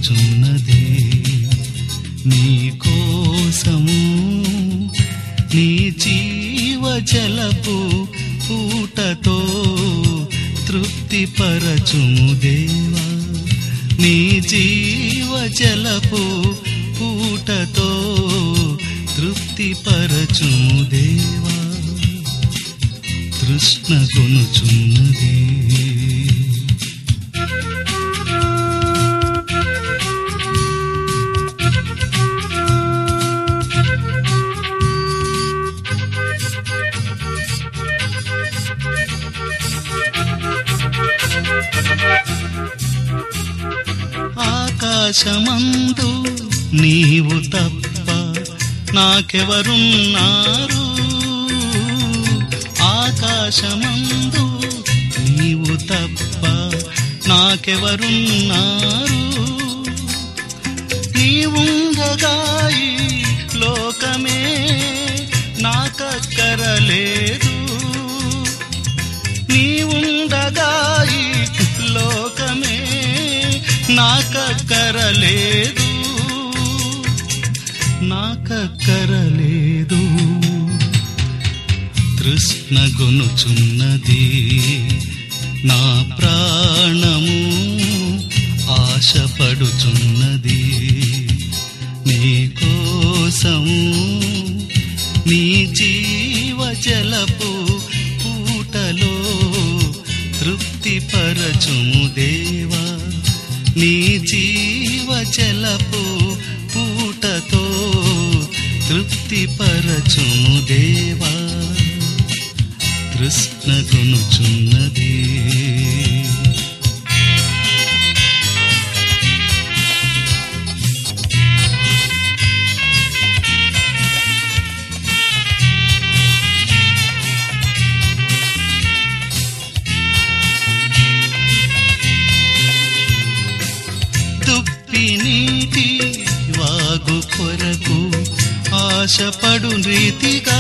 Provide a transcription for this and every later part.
కొనుచున్నది నీ కోసము నీ జీవ జలపు ఊటతో తృప్తిపరచుము దేవా నీ జీవ జలపు ఊటతో తృప్తిపరచుము దేవా తృష్ణ కొనుచున్నది ఆకాశమందు నీవు తప్ప నాకెవరున్నారు ఆకాశమందు నీవు తప్ప నాకెవరున్నారు నీవుండగాయి లోకమే నాకక్కరలేదు నీవుండగాయి లోకమే నాకక్కరలేదు నాకక్కరలేదు తృష్ణ గొనుచున్నది నా ప్రాణము ఆశపడుచున్నది నీ కోసము నీ జీవ జలపు పూటలో తృప్తిపరచుము దేవా నీ జీవ జలపు పూటతో తృప్తిపరచుము దేవా తృష్ణ కొనుచున్నది దుప్పి నీటి వాగు కొరకు ఆశపడు రీతిగా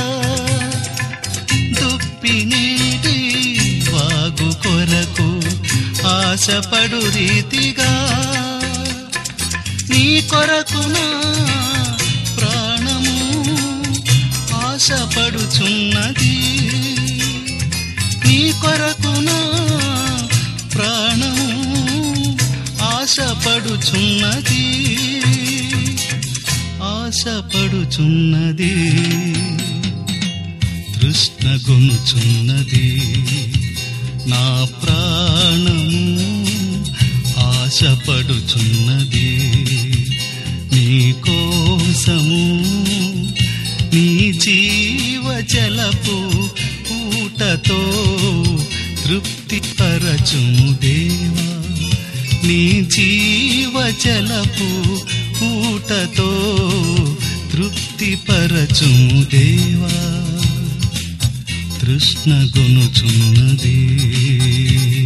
దుప్పి నీటి వాగు కొరకు ఆశపడు రీతిగా నీ కొరకు నా ప్రాణము ఆశపడుచున్నది నీ కొరకు నా ప్రాణము ఆశపడుచున్నది ఆశపడుచున్నది తృష్ణ గొనుచున్నది నా ప్రాణము ఆశపడుచున్నది నీ కోసము నీ జీవ జలపు ఊటతో తృప్తి పరచుము దేవా నీ జీవ జలపు ఊటతో తృప్తి పరచుము దేవా తృష్ణ గొనుచున్నది